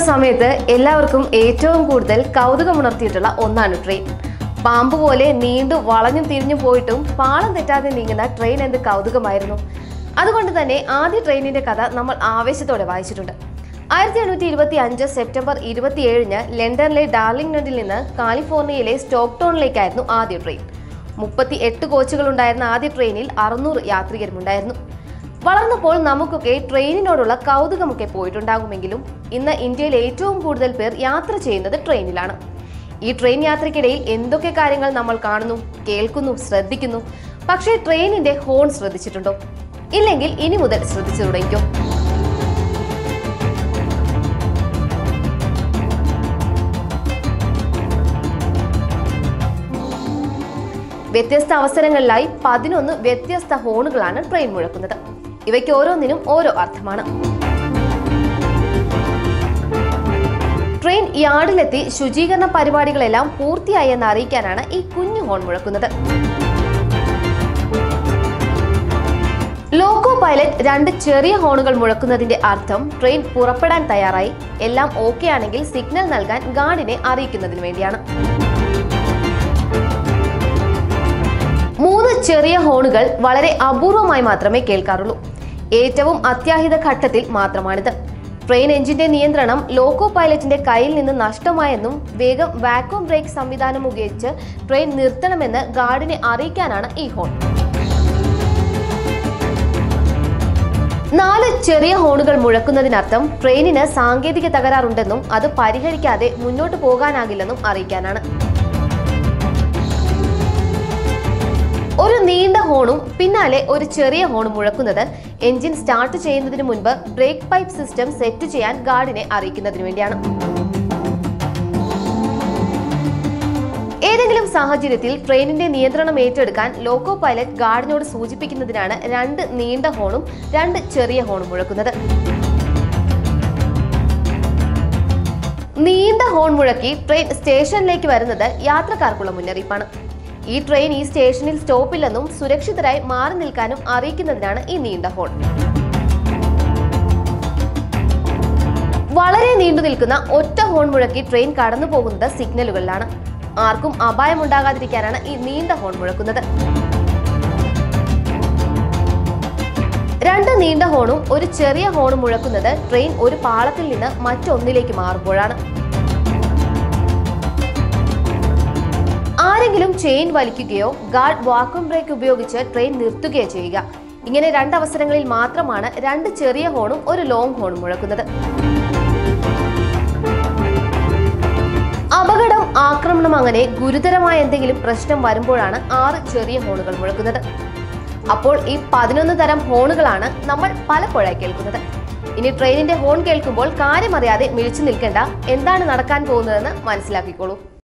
സമയത്ത് എല്ലാവർക്കും ഏറ്റവും കൂടുതൽ കൗതുകമുണർത്തിയിട്ടുള്ള ഒന്നാണ് ട്രെയിൻ പാമ്പ് പോലെ നീണ്ടു വളഞ്ഞും തിരിഞ്ഞും പോയിട്ടും പാളം തെറ്റാതെ നീങ്ങുന്ന ട്രെയിൻ എന്ത് കൗതുകമായിരുന്നു അതുകൊണ്ട് തന്നെ ആദ്യ ട്രെയിനിന്റെ കഥ നമ്മൾ ആവേശത്തോടെ വായിച്ചിട്ടുണ്ട് ആയിരത്തി എണ്ണൂറ്റി ഇരുപത്തി അഞ്ച് സെപ്റ്റംബർ ഇരുപത്തിയേഴിന് ലണ്ടനിലെ ഡാർലിംഗ്ടണിൽ നിന്ന് കാലിഫോർണിയയിലെ സ്റ്റോക്ടോണിലേക്കായിരുന്നു ആദ്യ ട്രെയിൻ മുപ്പത്തി എട്ട് കോച്ചുകൾ ഉണ്ടായിരുന്ന ആദ്യ ട്രെയിനിൽ അറുന്നൂറ് യാത്രികരുമുണ്ടായിരുന്നു വളർന്നപ്പോൾ നമുക്കൊക്കെ ട്രെയിനിനോടുള്ള കൗതുകമൊക്കെ പോയിട്ടുണ്ടാകുമെങ്കിലും ഇന്ന് ഇന്ത്യയിൽ ഏറ്റവും കൂടുതൽ പേർ യാത്ര ചെയ്യുന്നത് ട്രെയിനിലാണ് ഈ ട്രെയിൻ യാത്രയ്ക്കിടയിൽ എന്തൊക്കെ കാര്യങ്ങൾ നമ്മൾ കാണുന്നു കേൾക്കുന്നു ശ്രദ്ധിക്കുന്നു പക്ഷേ ട്രെയിനിന്റെ ഹോൺ ശ്രദ്ധിച്ചിട്ടുണ്ടോ ഇല്ലെങ്കിൽ ഇനി മുതൽ ശ്രദ്ധിച്ചു തുടങ്ങിക്കോ വ്യത്യസ്ത അവസരങ്ങളിലായി പതിനൊന്ന് വ്യത്യസ്ത ഹോണുകളാണ് ട്രെയിൻ മുഴക്കുന്നത് ഇവയ്ക്ക് ഓരോന്നിനും ഓരോ അർത്ഥമാണ് ട്രെയിൻ യാർഡിലെത്തി ശുചീകരണ പരിപാടികളെല്ലാം പൂർത്തിയായെന്ന് അറിയിക്കാനാണ് ഈ കുഞ്ഞു ഹോൺ മുഴക്കുന്നത് ലോക്കോ പൈലറ്റ് രണ്ട് ചെറിയ ഹോണുകൾ മുഴക്കുന്നതിന്റെ അർത്ഥം ട്രെയിൻ പുറപ്പെടാൻ തയ്യാറായി എല്ലാം ഓക്കെ ആണെങ്കിൽ സിഗ്നൽ നൽകാൻ ഗാർഡിനെ അറിയിക്കുന്നതിന് വേണ്ടിയാണ് മൂന്ന് ചെറിയ ഹോണുകൾ വളരെ അപൂർവമായി മാത്രമേ കേൾക്കാറുള്ളൂ ഏറ്റവും അത്യാഹിത ഘട്ടത്തിൽ മാത്രമാണിത് ട്രെയിൻ എഞ്ചിന്റെ നിയന്ത്രണം ലോക്കോ പൈലറ്റിന്റെ കയ്യിൽ നിന്ന് നഷ്ടമായെന്നും വേഗം വാക്വം ബ്രേക്ക് സംവിധാനം ഉപയോഗിച്ച് ട്രെയിൻ നിർത്തണമെന്ന് ഗാർഡിനെ അറിയിക്കാനാണ് ഈ ഹോൺ നാല് ചെറിയ ഹോണുകൾ മുഴക്കുന്നതിനർത്ഥം ട്രെയിനിന് സാങ്കേതിക തകരാറുണ്ടെന്നും അത് പരിഹരിക്കാതെ മുന്നോട്ട് പോകാനാകില്ലെന്നും അറിയിക്കാനാണ് ഒരു നീണ്ട ഹോണും പിന്നാലെ ഒരു ചെറിയ ഹോണും മുഴക്കുന്നത് എഞ്ചിൻ സ്റ്റാർട്ട് ചെയ്യുന്നതിന് മുൻപ് ബ്രേക്ക് പൈപ്പ് സിസ്റ്റം സെറ്റ് ചെയ്യാൻ ഗാർഡിനെ അറിയിക്കുന്നതിന് വേണ്ടിയാണ് ഏതെങ്കിലും സാഹചര്യത്തിൽ ട്രെയിനിന്റെ നിയന്ത്രണം ഏറ്റെടുക്കാൻ ലോക്കോ പൈലറ്റ് ഗാർഡിനോട് സൂചിപ്പിക്കുന്നതിനാണ് രണ്ട് നീണ്ട ഹോണും രണ്ട് ചെറിയ ഹോണും മുഴക്കുന്നത് നീണ്ട ഹോൺ മുഴക്കി ട്രെയിൻ സ്റ്റേഷനിലേക്ക് വരുന്നത് യാത്രക്കാർക്കുള്ള മുന്നറിയിപ്പാണ് ഈ ട്രെയിൻ ഈ സ്റ്റേഷനിൽ സ്റ്റോപ്പില്ലെന്നും സുരക്ഷിതരായി മാറി നിൽക്കാനും അറിയിക്കുന്നതിനാണ് ഈ നീണ്ട ഹോൺ വളരെ നീണ്ടു നിൽക്കുന്ന ഒറ്റ ഹോൺ മുഴക്കി ട്രെയിൻ കടന്നു പോകുന്നത് സിഗ്നലുകളിലാണ് ആർക്കും അപായമുണ്ടാകാതിരിക്കാനാണ് ഈ നീണ്ട ഹോൺ മുഴക്കുന്നത് രണ്ട് നീണ്ട ഹോണും ഒരു ചെറിയ ഹോണും മുഴക്കുന്നത് ട്രെയിൻ ഒരു പാളത്തിൽ നിന്ന് മറ്റൊന്നിലേക്ക് മാറുമ്പോഴാണ് ആരെങ്കിലും ചെയിൻ വലിക്കുകയോ ഗാർഡ് വാക്വം ബ്രേക്ക് ഉപയോഗിച്ച് ട്രെയിൻ നിർത്തുകയോ ചെയ്യുക ഇങ്ങനെ രണ്ടവസരങ്ങളിൽ മാത്രമാണ് രണ്ട് ചെറിയ ഹോണും ഒരു ലോങ് ഹോണും മുഴക്കുന്നത് അപകടം ആക്രമണം അങ്ങനെ ഗുരുതരമായ എന്തെങ്കിലും പ്രശ്നം വരുമ്പോഴാണ് ആറ് ചെറിയ ഹോണുകൾ മുഴക്കുന്നത് അപ്പോൾ ഈ പതിനൊന്ന് തരം ഹോണുകളാണ് നമ്മൾ പലപ്പോഴായി കേൾക്കുന്നത് ഇനി ട്രെയിനിന്റെ ഹോൺ കേൾക്കുമ്പോൾ കാര്യമറിയാതെ മിഴിച്ചു നിൽക്കേണ്ട എന്താണ് നടക്കാൻ പോകുന്നതെന്ന് മനസ്സിലാക്കിക്കോളൂ